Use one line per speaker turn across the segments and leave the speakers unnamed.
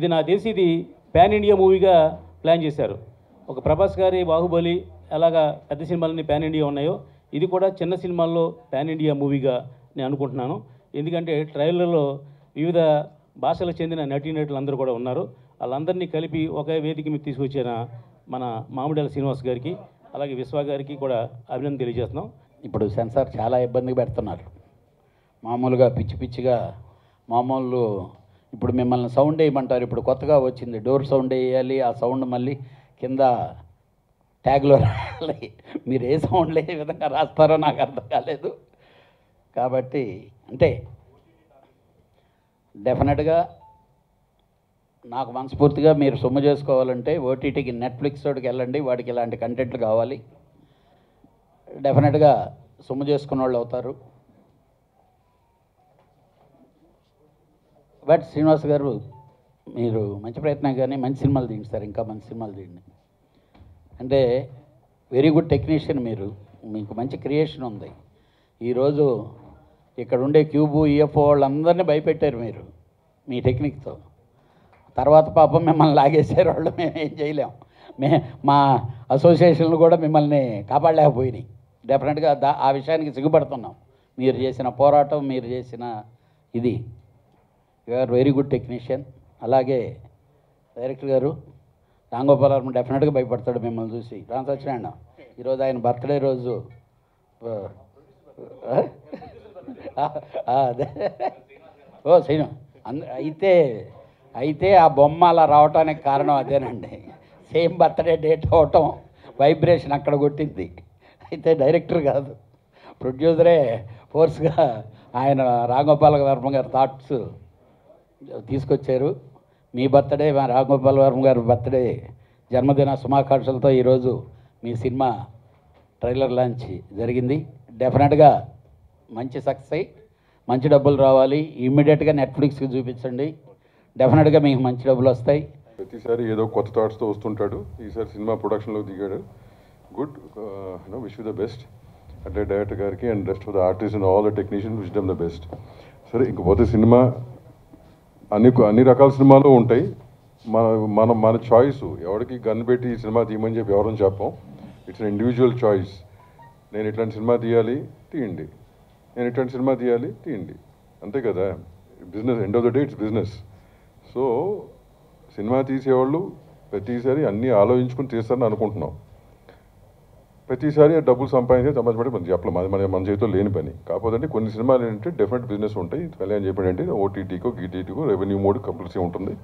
ఇది నాకు తెలిసి ఇది పాన్ ఇండియా మూవీగా ప్లాన్ చేశారు ఒక ప్రభాస్ గారి బాహుబలి అలాగా పెద్ద సినిమాలన్నీ పాన్ ఇండియా ఉన్నాయో ఇది కూడా చిన్న సినిమాల్లో పాన్ ఇండియా మూవీగా నేను అనుకుంటున్నాను ఎందుకంటే ట్రైలర్లో వివిధ భాషలకు చెందిన నటీనటులు అందరూ కూడా ఉన్నారు వాళ్ళందరినీ కలిపి ఒకే వేదిక మీద తీసుకొచ్చిన మన మామిడాల శ్రీనివాస్ గారికి అలాగే విశ్వ గారికి కూడా అభినందన తెలియజేస్తున్నాం
ఇప్పుడు సెన్సార్ చాలా ఇబ్బంది పెడుతున్నారు మామూలుగా పిచ్చి పిచ్చిగా మామూలు ఇప్పుడు మిమ్మల్ని సౌండ్ వేయమంటారు ఇప్పుడు కొత్తగా వచ్చింది డోర్ సౌండ్ వేయాలి ఆ సౌండ్ మళ్ళీ కింద ట్యాగ్లో రాయాలి మీరు ఏ సౌండ్లు ఏ విధంగా రాస్తారో నాకు అర్థం కాలేదు కాబట్టి అంటే డెఫినెట్గా నాకు మనస్ఫూర్తిగా మీరు సొమ్ము చేసుకోవాలంటే ఓటీటీకి నెట్ఫ్లిక్స్ తోటికి వెళ్ళండి వాడికి ఇలాంటి కంటెంట్లు కావాలి డెఫినెట్గా సొమ్ము చేసుకున్న వాళ్ళు అవుతారు బట్ శ్రీనివాస్ గారు మీరు మంచి ప్రయత్నం కానీ మంచి సినిమాలు తీయండి సార్ ఇంకా మంచి సినిమాలు తీయండి అంటే వెరీ గుడ్ టెక్నీషియన్ మీరు మీకు మంచి క్రియేషన్ ఉంది ఈరోజు ఇక్కడ ఉండే క్యూబు ఈఎఫ్ఓ వాళ్ళందరినీ భయపెట్టారు మీరు మీ టెక్నిక్తో తర్వాత పాపం మిమ్మల్ని లాగేసారు వాళ్ళు మేము ఏం చేయలేం మే మా అసోసియేషన్లు కూడా మిమ్మల్ని కాపాడలేకపోయినాయి డెఫినెట్గా దా ఆ విషయానికి సిగ్గుపడుతున్నాం మీరు చేసిన పోరాటం మీరు చేసిన ఇది you are very good technician అలాగే డైరెక్టర్ గారు రాంగోపాల్ వర్మ డెఫినెట్గా భయపడతాడు మిమ్మల్ని చూసి రామ్ సత్యనారాయణ ఈరోజు ఆయన బర్త్డే రోజు ఆ? ఆ, ఆ, అదే ఓ శ్రీను అంద అయితే అయితే ఆ బొమ్మ అలా రావటానికి కారణం అదేనండి సేమ్ బర్త్డే డేట్ అవటం వైబ్రేషన్ అక్కడ కొట్టింది అయితే డైరెక్టర్ కాదు ప్రొడ్యూసరే ఫోర్స్గా ఆయన రాఘగోపాల వర్మ గారి థాట్స్ తీసుకొచ్చారు మీ బర్త్డే మా రాఘగోపాల వర్మ గారి బర్త్డే జన్మదిన శుభాకాంక్షలతో ఈరోజు మీ సినిమా ట్రైలర్ లాంచ్ జరిగింది డెఫినెట్గా మంచి సక్సెస్ అయ్యి మంచి డబ్బులు రావాలి ఇమ్మీడియట్గా నెట్ఫ్లిక్స్కి చూపించండి డెఫినెట్గా మీకు మంచి డబ్బులు వస్తాయి
ప్రతిసారి ఏదో కొత్త థాట్స్తో వస్తుంటాడు ఈసారి సినిమా ప్రొడక్షన్లో దిగాడు good no wish the best అంటే డైరెక్టర్ గారికి and rest of the artist and all the technician wish them the best సరే ఇంకపోతే సినిమా అన్ని అన్ని రకాల సినిమాలు ఉంటాయి మన మన మన చాయిస్ ఎవరికి గన్ పెట్టి ఈ సినిమా తీయమని చెప్పి ఎవరని చెప్పం ఇట్స్ ఇండివిజువల్ చాయిస్ నేను ఇట్లాంటి సినిమా తీయాలి తీయండి నేను ఇట్లాంటి సినిమా తీయాలి తీయండి అంతే కదా business end of the day it's business so సినిమా తీసేవాళ్ళు ప్రతిసారి అన్నీ ఆలోచించుకుని తీస్తారని అనుకుంటున్నాం ప్రతిసారి ఆ డబ్బులు సంపాదించే సంపాదించబడి మనం చెప్పలేం అది మన మన చేతిలో లేని పని కాకపోతే అంటే కొన్ని సినిమాలు ఏంటంటే డెఫినెట్ బిజినెస్ ఉంటాయి కళ్యాణ్ చెప్పాడంటే ఓటీటీకో గీటీటీకో రెవెన్యూ మోడ్ కంపల్సరీ ఉంటుంది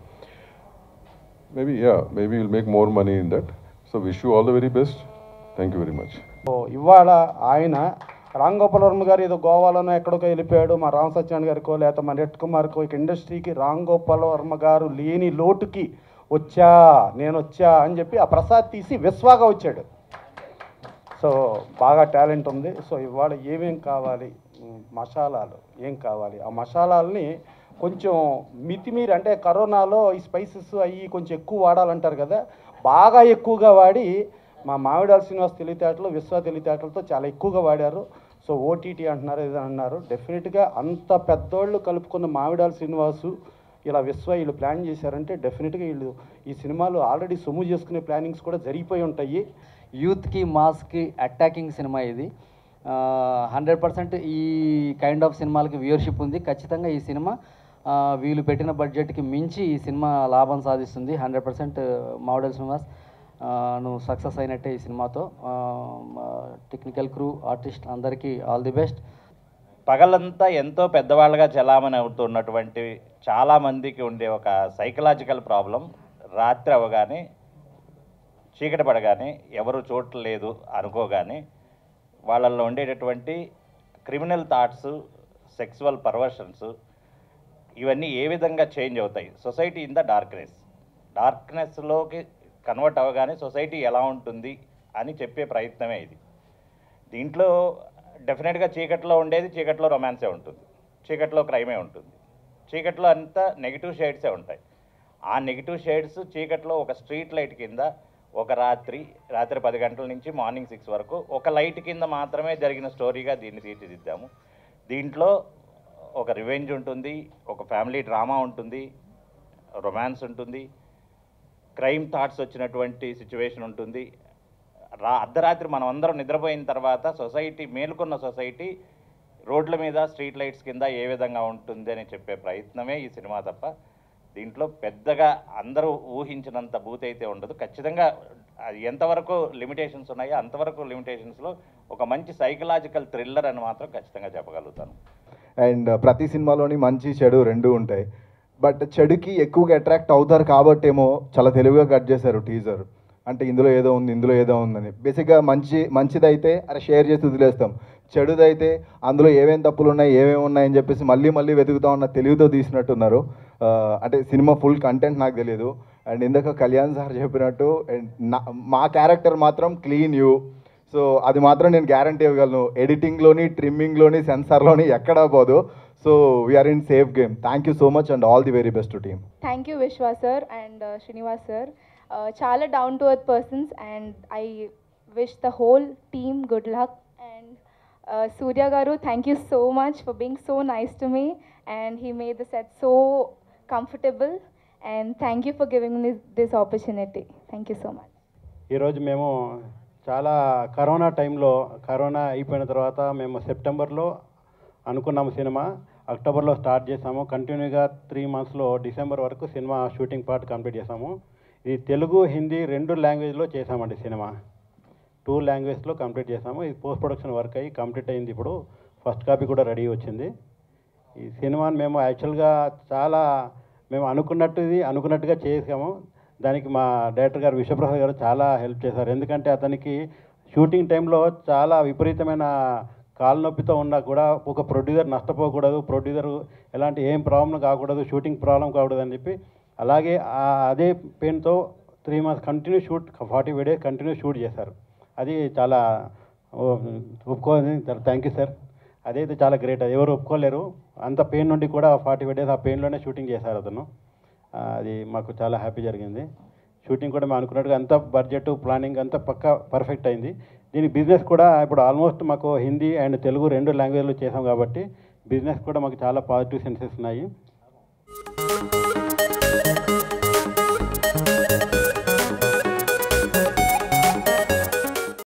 maybe yeah maybe will make more money in that so wish you all the very best thank you very much
so ఇవాళ ఆయన రామ్ గోపాల్ వర్మ గారు ఏదో గోవాలోనో ఎక్కడికో వెళ్ళిపోయాడు మా రామ్ సత్యనారాయణ గారికో లేకపోతే మా రెడ్ కుమార్కో ఇక ఇండస్ట్రీకి రామ్ గోపాల్ వర్మ గారు లేని లోటుకి వచ్చా నేను వచ్చా అని చెప్పి ఆ ప్రసాద్ తీసి విశ్వాగా వచ్చాడు సో బాగా టాలెంట్ ఉంది సో ఇవాళ ఏమేం కావాలి ఉమ్, మసాలాలు ఏం కావాలి ఆ మసాలాలని కొంచెం మితిమీరి అంటే కరోనాలో ఈ స్పైసెస్ అవి కొంచెం ఎక్కువ వాడాలంటారు కదా బాగా ఎక్కువగా వాడి మా మామిడాల శ్రీనివాస్ తెలివితేటలు విశ్వ తెలివితేటలతో చాలా ఎక్కువగా వాడారు సో ఓటీటీ అంటున్నారు ఏదో అన్నారు డెఫినెట్గా అంత పెద్దోళ్ళు కలుపుకున్న మామిడాల శ్రీనివాసు ఇలా విశ్వ వీళ్ళు ప్లాన్ చేశారంటే డెఫినెట్గా వీళ్ళు ఈ సినిమాలు ఆల్రెడీ సొమ్ము చేసుకునే ప్లానింగ్స్ కూడా జరిగిపోయి ఉంటాయి
యూత్కి మాస్కి అటాకింగ్ సినిమా ఇది హండ్రెడ్ పర్సెంట్ ఈ కైండ్ ఆఫ్ సినిమాలకి వ్యూవర్షిప్ ఉంది ఖచ్చితంగా ఈ సినిమా ఆ, వీళ్ళు పెట్టిన బడ్జెట్కి మించి ఈ సినిమా లాభం సాధిస్తుంది హండ్రెడ్ పర్సెంట్ మోడల్ సినిమాస్ నువ్వు సక్సెస్ అయినట్టే ఈ సినిమాతో టెక్నికల్ క్రూ ఆర్టిస్ట్ అందరికీ ఆల్ ది బెస్ట్
పగలంతా ఎంతో పెద్దవాళ్ళగా చలామణి అవుతున్నటువంటి చాలామందికి ఉండే ఒక సైకలాజికల్ ప్రాబ్లం రాత్రి అవగానే చీకటి పడగానే ఎవరు చూడలేదు అనుకోగానే వాళ్ళల్లో ఉండేటటువంటి క్రిమినల్ థాట్స్ సెక్సువల్ పర్వర్షన్స్ ఇవన్నీ ఏ విధంగా చేంజ్ అవుతాయి సొసైటీ ఇన్ ద డార్క్నెస్ డార్క్నెస్లోకి కన్వర్ట్ అవ్వగానే సొసైటీ ఎలా ఉంటుంది అని చెప్పే ప్రయత్నమే ఇది దీంట్లో డెఫినెట్గా చీకట్లో ఉండేది చీకట్లో రొమాన్సే ఉంటుంది చీకట్లో క్రైమే ఉంటుంది చీకట్లో అంతా నెగిటివ్ షేడ్సే ఉంటాయి ఆ నెగిటివ్ షేడ్స్ చీకట్లో ఒక స్ట్రీట్ లైట్ కింద ఒక రాత్రి రాత్రి పది గంటల నుంచి మార్నింగ్ సిక్స్ వరకు ఒక లైట్ కింద మాత్రమే జరిగిన స్టోరీగా దీన్ని తీర్చిదిద్దాము దీంట్లో ఒక రివెంజ్ ఉంటుంది ఒక ఫ్యామిలీ డ్రామా ఉంటుంది రొమాన్స్ ఉంటుంది క్రైమ్ థాట్స్ వచ్చినటువంటి సిచ్యువేషన్ ఉంటుంది రా అర్ధరాత్రి మనం అందరం నిద్రపోయిన తర్వాత సొసైటీ మేలుకున్న సొసైటీ రోడ్ల మీద స్ట్రీట్ లైట్స్ కింద ఏ విధంగా ఉంటుంది అని చెప్పే ప్రయత్నమే ఈ సినిమా తప్ప దీంట్లో పెద్దగా అందరూ ఊహించినంత బూత్ అయితే ఉండదు ఖచ్చితంగా అది ఎంతవరకు లిమిటేషన్స్ ఉన్నాయో అంతవరకు లిమిటేషన్స్లో ఒక మంచి సైకలాజికల్ థ్రిల్లర్ అని మాత్రం ఖచ్చితంగా చెప్పగలుగుతాను
అండ్ ప్రతి సినిమాలోని మంచి చెడు రెండు ఉంటాయి బట్ చెడుకి ఎక్కువగా అట్రాక్ట్ అవుతారు కాబట్టేమో చాలా తెలివిగా కట్ చేశారు టీజర్ అంటే ఇందులో ఏదో ఉంది ఇందులో ఏదో ఉందని బేసిక్గా మంచి మంచిదైతే అరే షేర్ చేసి వదిలేస్తాం చెడుదైతే అందులో ఏమేం తప్పులు ఉన్నాయి ఏమేమి ఉన్నాయని చెప్పేసి మళ్ళీ మళ్ళీ వెతుకుతా ఉన్న తెలివితో తీసినట్టున్నారు ఆ, అంటే సినిమా ఫుల్ కంటెంట్ నాకు తెలియదు అండ్ ఇందాక కళ్యాణ్ సార్ చెప్పినట్టు and నా- మా క్యారెక్టర్ మాత్రం క్లీన్ యూ సో అది మాత్రం నేను గ్యారంటీ ఇవ్వగలను ఎడిటింగ్లోని ట్రిమ్మింగ్లోని సెన్సార్లోని ఎక్కడా పోదు so we're in safe game thank you so much and all the very best team
thank you Vishwa sir and Srinivas sir చాలా down to earth persons and I wish the whole team good luck and Surya garu thank you so much for being so nice to me and he made the set so comfortable and thank you for giving this this opportunity thank you so much
ఈరోజు మేము చాలా corona టైంలో corona అయిపోయిన తర్వాత మేము సెప్టెంబర్లో అనుకున్నాము cinema అక్టోబర్లో స్టార్ట్ చేసాము కంటిన్యూగా త్రీ మంత్స్లో డిసెంబర్ వరకు సినిమా షూటింగ్ పార్ట్ కంప్లీట్ చేసాము ఇది తెలుగు హిందీ రెండు లాంగ్వేజ్లో చేసామండి సినిమా టూ లాంగ్వేజ్లో కంప్లీట్ చేసాము ఇది పోస్ట్ ప్రొడక్షన్ వర్క్ అయ్యి కంప్లీట్ అయింది ఇప్పుడు ఫస్ట్ కాపీ కూడా రెడీ వచ్చింది ఈ సినిమాని మేము యాక్చువల్గా చాలా మేము అనుకున్నట్టుది అనుకున్నట్టుగా చేసాము దానికి మా డైరెక్టర్ గారు విశ్వప్రసాద్ గారు చాలా హెల్ప్ చేశారు ఎందుకంటే అతనికి షూటింగ్ టైంలో చాలా విపరీతమైన కాలు నొప్పితో ఉన్నా కూడా ఒక ప్రొడ్యూసర్ నష్టపోకూడదు ప్రొడ్యూసర్ ఎలాంటి ఏం ప్రాబ్లం కాకూడదు షూటింగ్ ప్రాబ్లం కాకూడదు అని చెప్పి అలాగే ఆ- అదే పెయిన్తో three months continue shoot forty five days continue shoot చేశారు అది చాలా ఒప్పుకోవాలి థ్యాంక్ యూ సార్ అదైతే చాలా గ్రేట్ అది ఎవరు ఒప్పుకోలేరు అంత పెయిన్ నుండి కూడా ఫార్టీ ఫైవ్ డేస్ ఆ పెయిన్లోనే షూటింగ్ చేశారు అతను ఆ, అది మాకు చాలా హ్యాపీ జరిగింది షూటింగ్ కూడా మేము అనుకున్నట్టుగా అంత బడ్జెట్ ప్లానింగ్ అంతా పక్కా పర్ఫెక్ట్ అయింది దీని బిజినెస్ కూడా ఇప్పుడు ఆల్మోస్ట్ మాకు హిందీ అండ్ తెలుగు రెండు లాంగ్వేజ్లో చేసాం కాబట్టి బిజినెస్ కూడా మాకు చాలా పాజిటివ్ సెన్సెస్ ఉన్నాయి